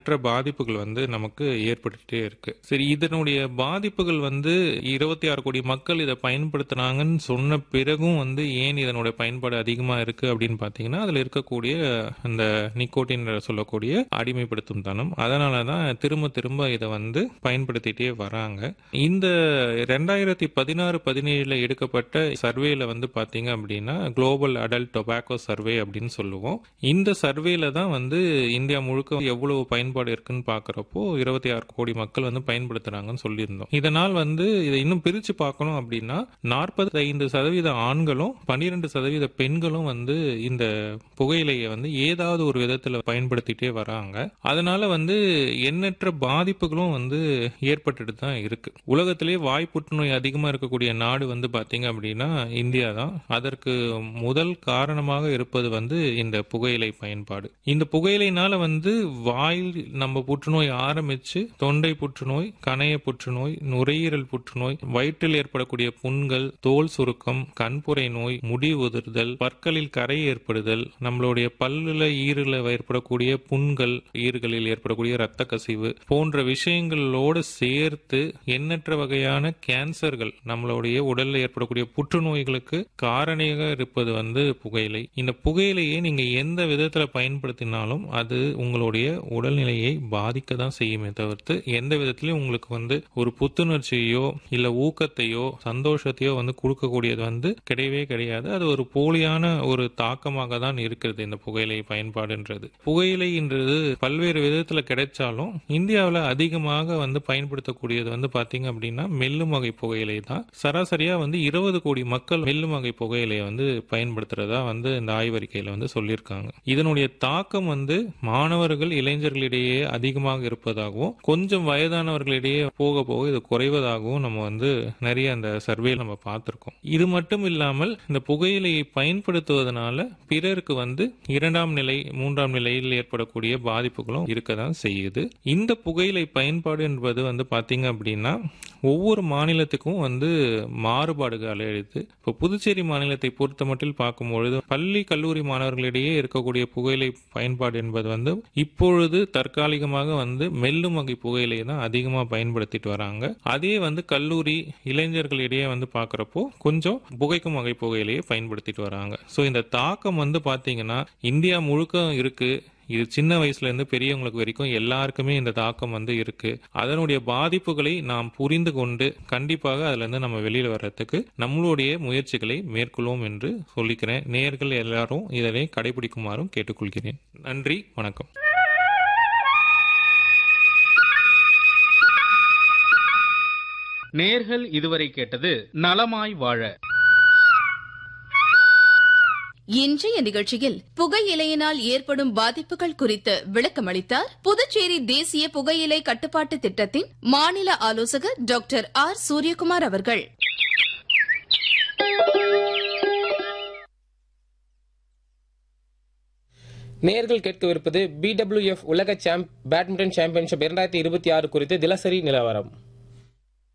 மற்ற பாதிப்புகள் வந்து நமக்கு ஏற்பட்டுட்டே இருக்கு சரி இதனுடைய பாதிப்புகள் வந்து இருபத்தி ஆறு கோடி மக்கள் இதை பயன்படுத்துனாங்கன்னு சொன்ன பிறகும் வந்து ஏன் இதனுடைய பயன்பாடு அதிகமா இருக்கு அப்படின்னு பாத்தீங்கன்னா அதுல இருக்கக்கூடிய அந்த நிக்கோட்டின் சொல்லக்கூடிய அடிமைப்படுத்தும் தனம் அதனால தான் திரும்ப திரும்ப இதை வந்து பயன்படுத்திட்டே வராங்க இந்த ரெண்டாயிரத்தி பதினாறு பதினேழுல எடுக்கப்பட்ட சர்வேல வந்து பாத்தீங்க அப்படின்னா குளோபல் அடல்ட் டொபாக்கோ சர்வே அப்படின்னு சொல்லுவோம் இந்த சர்வேல தான் வந்து இந்தியா முழுக்க எவ்வளவு பயன்பாடு இருக்குன்னு பாக்குறப்போ இருபத்தி ஆறு கோடி மக்கள் வந்து பயன்படுத்துறாங்கன்னு சொல்லியிருந்தோம் இதனால் வந்து இதை இன்னும் பிரிச்சு பார்க்கணும் அப்படின்னா நாற்பத்தி ஐந்து சதவீத ஆண்களும் பன்னிரெண்டு சதவீத பெண்களும் வந்து இந்த புகையிலையை வந்து ஏதாவது ஒரு விதத்துல பயன்படுத்திட்டே வராங்க அதனால வந்து எண்ணற்ற பாதிப்புகளும் வந்து ஏற்பட்டுட்டு தான் இருக்கு உலகத்திலே வாய் புற்றுநோய் அதிகமா இருக்கக்கூடிய நாடு வந்து பாத்தீங்க அப்படின்னா இந்தியா தான் அதற்கு முதல் காரணமாக இருப்பது வந்து இந்த புகையிலை பயன்பாடு இந்த புகையிலைனால வந்து வாயில் நம்ம புற்றுநோய் ஆரம்பிச்சு தொண்டை புற்றுநோய் கணைய புற்றுநோய் நுரையீரல் புற்றுநோய் வயிற்றில் ஏற்படக்கூடிய புண்கள் தோல் சுருக்கம் கண்புரை நோய் முடி உதிர்தல் பற்களில் கரை ஏற்படுதல் நம்மளுடைய பல்லுல ஈரல ஏற்படக்கூடிய புண்கள் ஈறுகளில் ஏற்படக்கூடிய இரத்த கசிவு போன்ற விஷயங்களோடு சேர்த்து எண்ணற்ற வகையான கேன்சர்கள் நம்மளுடைய உடல்ல ஏற்படக்கூடிய புற்றுநோய்களுக்கு காரணியாக இருப்பது வந்து புகையிலை இந்த புகையிலையை நீங்க எந்த விதத்துல பயன்படுத்தினாலும் அது உங்களுடைய உடல்நிலையை பாதிக்க தான் செய்யுமே தவிர்த்து எந்த விதத்திலையும் உங்களுக்கு வந்து ஒரு புத்துணர்ச்சியோ இல்ல ஊக்கத்தையோ சந்தோஷத்தையோ வந்து கொடுக்கக்கூடியது வந்து கிடையவே கிடையாது அது ஒரு போலியான ஒரு தாக்கமாக தான் இருக்கிறது இந்த புகையிலை பயன்பாடுன்றது புகையிலைன்றது பல்வேறு விதத்துல கிடைச்சாலும் இந்தியாவில் அதிகமாக வந்து பயன்படுத்தக்கூடியது வந்து பாத்தீங்க அப்படின்னா மெல்லும் வகை புகையிலை தான் சராசரியா வந்து இருபது கோடி மக்கள் மெல்லும் வகை புகையிலையை வந்து பயன்படுத்துறதா வந்து இந்த ஆய்வறிக்கையில வந்து சொல்லியிருக்காங்க இதனுடைய தாக்கம் வந்து மாணவர்கள் இளைஞர்களிடையே அதிகமாக இருப்பதாகவும் கொஞ்சம் வயதானவர்களிடையே போக போக இது குறைவதாகவும் நம்ம வந்து நிறைய அந்த சர்வே நம்ம பார்த்திருக்கோம் இது மட்டும் இல்லாமல் இந்த புகையிலையை பயன்படுத்துவதனால பிறருக்கு வந்து இரண்டாம் நிலை மூன்றாம் நிலையில் ஏற்படக்கூடிய பாதிப்புகளும் இருக்கதான் செய்யுது இந்த புகையிலை பயன்பாடு என்பது வந்து பாத்தீங்க அப்படின்னா ஒவ்வொரு மாநிலத்துக்கும் வந்து மாறுபாடுகள் எழுது இப்போ புதுச்சேரி மாநிலத்தை பொறுத்த மட்டில் பார்க்கும்பொழுது பள்ளி கல்லூரி மாணவர்களிடையே இருக்கக்கூடிய புகையிலை பயன்பாடு என்பது வந்து இப்பொழுது தற்காலிகமாக வந்து மெல்லும் வகை புகையிலை தான் அதிகமாக பயன்படுத்திட்டு வராங்க அதே வந்து கல்லூரி இளைஞர்களிடையே வந்து பார்க்குறப்போ கொஞ்சம் புகைக்கும் வகை புகையிலையை பயன்படுத்திட்டு வராங்க ஸோ இந்த தாக்கம் வந்து பார்த்தீங்கன்னா இந்தியா முழுக்க இருக்கு இது சின்ன வயசுல இருந்து பெரியவங்களுக்கு வரைக்கும் எல்லாருக்குமே இந்த தாக்கம் வந்து இருக்கு அதனுடைய பாதிப்புகளை நாம் புரிந்து கொண்டு கண்டிப்பாக அதுல இருந்து நம்ம வெளியில வர்றதுக்கு நம்மளுடைய முயற்சிகளை மேற்கொள்வோம் என்று சொல்லிக்கிறேன் நேர்கள் எல்லாரும் இதனை கடைபிடிக்குமாறும் கேட்டுக்கொள்கிறேன் நன்றி வணக்கம் நேர்கள் இதுவரை கேட்டது நலமாய் வாழ இன்றைய நிகழ்ச்சியில் புகையிலையினால் ஏற்படும் பாதிப்புகள் குறித்து விளக்கமளித்தார் புதுச்சேரி தேசிய புகையிலை கட்டுப்பாட்டு திட்டத்தின் மாநில ஆலோசகர் டாக்டர் ஆர் சூரியகுமார் அவர்கள் நேர்கள் கேட்கவிருப்பது பிடபிள்யூஎஃப் உலக சாம்ப் பேட்மிண்டன் சாம்பியன்ஷிப் இரண்டாயிரத்தி இருபத்தி ஆறு குறித்து தினசரி நிலவரம்